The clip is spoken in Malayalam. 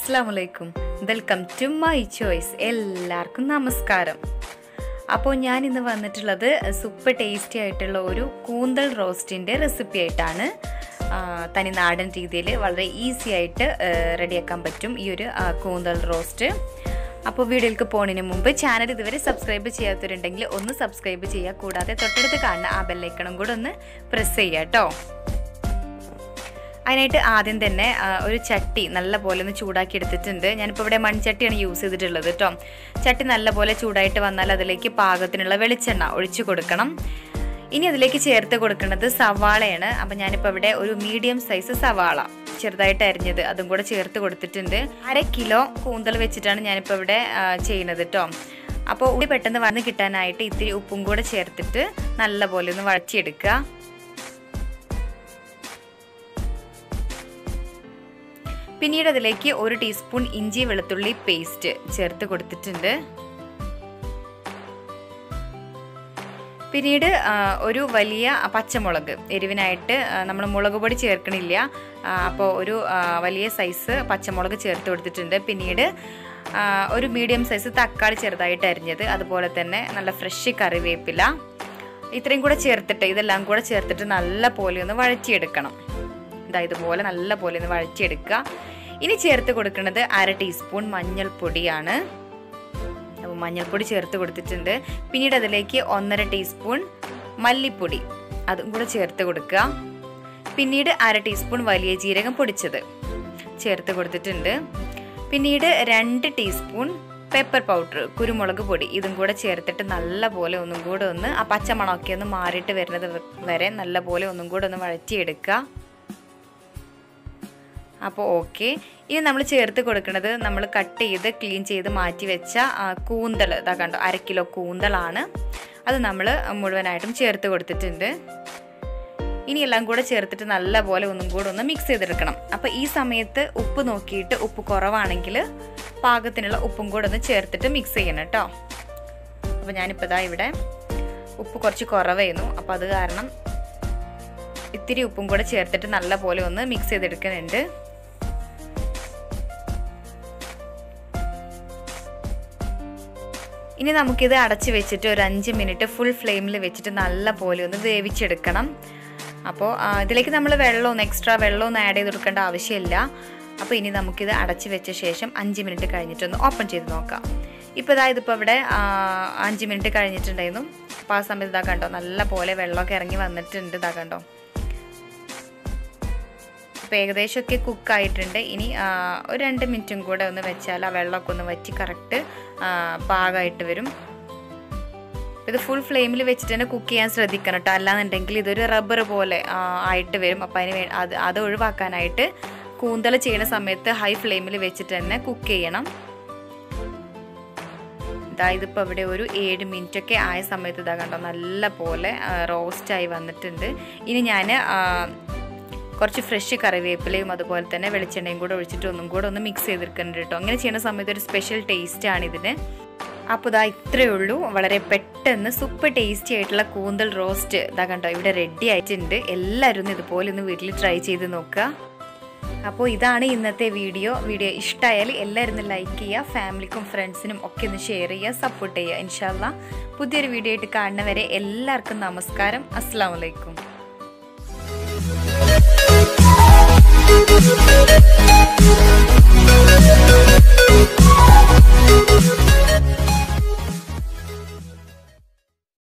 അസ്സാമലൈക്കും വെൽക്കം ടു മൈ ചോയ്സ് എല്ലാവർക്കും നമസ്കാരം അപ്പോൾ ഞാൻ ഇന്ന് വന്നിട്ടുള്ളത് സൂപ്പർ ടേസ്റ്റി ആയിട്ടുള്ള ഒരു കൂന്തൽ റോസ്റ്റിൻ്റെ റെസിപ്പി ആയിട്ടാണ് ആ, തനി നാടൻ രീതിയിൽ വളരെ ഈസി ആയിട്ട് റെഡിയാക്കാൻ പറ്റും ഈ ഒരു ആ, കൂന്തൽ റോസ്റ്റ് അപ്പോൾ വീഡിയോയിലേക്ക് പോകുന്നതിന് മുമ്പ് ചാനൽ ഇതുവരെ സബ്സ്ക്രൈബ് ചെയ്യാത്തവരുണ്ടെങ്കിൽ ഒന്ന് സബ്സ്ക്രൈബ് ചെയ്യുക കൂടാതെ തൊട്ടടുത്ത് കാണുന്ന ആ ബെല്ലൈക്കണും കൂടെ ഒന്ന് പ്രസ് ചെയ്യുക കേട്ടോ അതിനായിട്ട് ആദ്യം തന്നെ ആ, ഒരു ചട്ടി നല്ല പോലെ ഒന്ന് ചൂടാക്കി എടുത്തിട്ടുണ്ട് ഞാനിപ്പോൾ ഇവിടെ മൺചട്ടിയാണ് യൂസ് ചെയ്തിട്ടുള്ളത് കേട്ടോ ചട്ടി നല്ല പോലെ ചൂടായിട്ട് വന്നാൽ അതിലേക്ക് പാകത്തിനുള്ള വെളിച്ചെണ്ണ ഒഴിച്ചു കൊടുക്കണം ഇനി അതിലേക്ക് ചേർത്ത് കൊടുക്കുന്നത് സവാളയാണ് അപ്പം ഞാനിപ്പോൾ ഇവിടെ ഒരു മീഡിയം സൈസ് സവാള ചെറുതായിട്ട് അരിഞ്ഞത് അതും കൂടെ ചേർത്ത് കൊടുത്തിട്ടുണ്ട് അര കിലോ കൂന്തൽ വെച്ചിട്ടാണ് ഞാനിപ്പോൾ ഇവിടെ ആ, ചെയ്യുന്നത് കേട്ടോ അപ്പോൾ ഉള്ളി പെട്ടെന്ന് വന്ന് കിട്ടാനായിട്ട് ഇത്തിരി ഉപ്പും കൂടെ ചേർത്തിട്ട് നല്ല പോലെ ഒന്ന് വഴച്ചിയെടുക്കുക പിന്നീട് അതിലേക്ക് ഒരു ടീസ്പൂൺ ഇഞ്ചി വെളുത്തുള്ളി പേസ്റ്റ് ചേർത്ത് കൊടുത്തിട്ടുണ്ട് പിന്നീട് ആ, ഒരു വലിയ പച്ചമുളക് എരിവിനായിട്ട് നമ്മൾ മുളക് പൊടി ചേർക്കണില്ല ആ, അപ്പോൾ ഒരു ആ, വലിയ സൈസ് പച്ചമുളക് ചേർത്ത് കൊടുത്തിട്ടുണ്ട് പിന്നീട് ആ, ഒരു മീഡിയം സൈസ് തക്കാളി ചെറുതായിട്ട് അരിഞ്ഞത് അതുപോലെ തന്നെ നല്ല ഫ്രഷ് കറിവേപ്പില ഇത്രയും കൂടെ ചേർത്തിട്ട് ഇതെല്ലാം കൂടെ ചേർത്തിട്ട് നല്ല പോലെ ഒന്ന് വഴറ്റിയെടുക്കണം ഇതാ ഇതുപോലെ നല്ല പോലെ ഒന്ന് വഴറ്റിയെടുക്കുക ഇനി ചേർത്ത് കൊടുക്കുന്നത് അര ടീസ്പൂൺ മഞ്ഞൾപ്പൊടിയാണ് അപ്പോൾ മഞ്ഞൾപ്പൊടി ചേർത്ത് കൊടുത്തിട്ടുണ്ട് പിന്നീട് അതിലേക്ക് ഒന്നര ടീസ്പൂൺ മല്ലിപ്പൊടി അതും കൂടെ ചേർത്ത് കൊടുക്കുക പിന്നീട് അര ടീസ്പൂൺ വലിയ ജീരകം പൊടിച്ചത് ചേർത്ത് കൊടുത്തിട്ടുണ്ട് പിന്നീട് രണ്ട് ടീസ്പൂൺ പെപ്പർ പൗഡർ കുരുമുളക് പൊടി ഇതും കൂടെ ചേർത്തിട്ട് നല്ല പോലെ ഒന്നും കൂടെ ഒന്ന് ആ പച്ചമണമൊക്കെ ഒന്ന് മാറിയിട്ട് വരുന്നത് വരെ നല്ല പോലെ ഒന്നും കൂടെ ഒന്ന് വഴറ്റിയെടുക്കുക അപ്പോൾ ഓക്കെ ഇനി നമ്മൾ ചേർത്ത് കൊടുക്കുന്നത് നമ്മൾ കട്ട് ചെയ്ത് ക്ലീൻ ചെയ്ത് മാറ്റി വെച്ച ആ, കൂന്തൽ ഇതാ കണ്ടോ അര കിലോ കൂന്തലാണ് അത് നമ്മൾ മുഴുവനായിട്ടും ചേർത്ത് കൊടുത്തിട്ടുണ്ട് ഇനി എല്ലാം കൂടെ ചേർത്തിട്ട് നല്ല പോലെ ഒന്നും കൂടെ ഒന്ന് മിക്സ് ചെയ്തെടുക്കണം അപ്പോൾ ഈ സമയത്ത് ഉപ്പ് നോക്കിയിട്ട് ഉപ്പ് കുറവാണെങ്കിൽ പാകത്തിനുള്ള ഉപ്പും കൂടെ ഒന്ന് ചേർത്തിട്ട് മിക്സ് ചെയ്യണം കേട്ടോ അപ്പോൾ ഞാനിപ്പോൾ ഇതാ ഇവിടെ ഉപ്പ് കുറച്ച് കുറവായിരുന്നു അപ്പോൾ അത് കാരണം ഇത്തിരി ഉപ്പും കൂടെ ചേർത്തിട്ട് നല്ല പോലെ ഒന്ന് മിക്സ് ചെയ്തെടുക്കുന്നുണ്ട് ഇനി നമുക്കിത് അടച്ച് വെച്ചിട്ട് ഒരു അഞ്ച് മിനിറ്റ് ഫുൾ ഫ്ലെയിമിൽ വെച്ചിട്ട് നല്ല പോലെ ഒന്ന് വേവിച്ചെടുക്കണം അപ്പോൾ ആ, ഇതിലേക്ക് നമ്മൾ വെള്ളമൊന്നും എക്സ്ട്രാ വെള്ളമൊന്നും ആഡ് ചെയ്ത് കൊടുക്കേണ്ട ആവശ്യമില്ല അപ്പോൾ ഇനി നമുക്കിത് അടച്ച് വെച്ച ശേഷം അഞ്ച് മിനിറ്റ് കഴിഞ്ഞിട്ടൊന്ന് ഓപ്പൺ ചെയ്ത് നോക്കാം ഇപ്പോൾ ഇതാ ഇതിപ്പോൾ ഇവിടെ ആ, അഞ്ച് മിനിറ്റ് കഴിഞ്ഞിട്ടുണ്ടായിരുന്നു അപ്പോൾ ആ സമയത്ത് ഇതാ കണ്ടോ നല്ല പോലെ വെള്ളമൊക്കെ ഇറങ്ങി വന്നിട്ടുണ്ട് ഇതാ കണ്ടോ അപ്പോൾ ഏകദേശമൊക്കെ കുക്കായിട്ടുണ്ട് ഇനി ആ, ഒരു രണ്ട് മിനിറ്റും കൂടെ ഒന്ന് വെച്ചാൽ ആ വെള്ളമൊക്കെ ഒന്ന് വറ്റി കറക്റ്റ് പാകമായിട്ട് വരും ഇത് ഫുൾ ഫ്ലെയിമിൽ വെച്ചിട്ട് തന്നെ കുക്ക് ചെയ്യാൻ ശ്രദ്ധിക്കണം കേട്ടോ അല്ലാന്നുണ്ടെങ്കിൽ ഇതൊരു റബ്ബർ പോലെ ആ, ആയിട്ട് വരും അപ്പോൾ അതിന് വേ- അത് അത് ഒഴിവാക്കാനായിട്ട് കൂന്തൽ ചെയ്യുന്ന സമയത്ത് ഹൈ ഫ്ലെയിമിൽ വെച്ചിട്ട് തന്നെ കുക്ക് ചെയ്യണം ഇതാ ഇതിപ്പോൾ ഇവിടെ ഒരു ഏഴ് മിനിറ്റ് ഒക്കെ ആയ സമയത്ത് ഇതാ കണ്ടോ നല്ല പോലെ റോസ്റ്റായി വന്നിട്ടുണ്ട് ഇനി ഞാൻ കുറച്ച് ഫ്രഷ് കറിവേപ്പിലയും അതുപോലെ തന്നെ വെളിച്ചെണ്ണയും കൂടെ ഒഴിച്ചിട്ട് ഒന്നും കൂടെ ഒന്ന് മിക്സ് ചെയ്തെടുക്കുന്നുണ്ട് കേട്ടോ അങ്ങനെ ചെയ്യുന്ന സമയത്ത് ഒരു സ്പെഷ്യൽ ടേസ്റ്റാണ് ഇതിന് അപ്പോൾ ഇതാ ഇത്രയേ ഉള്ളൂ വളരെ പെട്ടെന്ന് സൂപ്പർ ടേസ്റ്റി ആയിട്ടുള്ള കൂന്തൽ റോസ്റ്റ് ഇതാ കണ്ടോ ഇവിടെ റെഡി ആയിട്ടുണ്ട് എല്ലാവരും ഒന്ന് ഇതുപോലെ ഒന്ന് വീട്ടിൽ ട്രൈ ചെയ്ത് നോക്കുക അപ്പോൾ ഇതാണ് ഇന്നത്തെ വീഡിയോ വീഡിയോ ഇഷ്ടമായാൽ എല്ലാവരും ഒന്ന് ലൈക്ക് ചെയ്യുക ഫാമിലിക്കും ഫ്രണ്ട്സിനും ഒക്കെ ഒന്ന് ഷെയർ ചെയ്യുക സപ്പോർട്ട് ചെയ്യുക ഇൻഷാല്ല പുതിയൊരു വീഡിയോ ആയിട്ട് കാണുന്നവരെ എല്ലാവർക്കും നമസ്കാരം അസ്സാം വലൈക്കും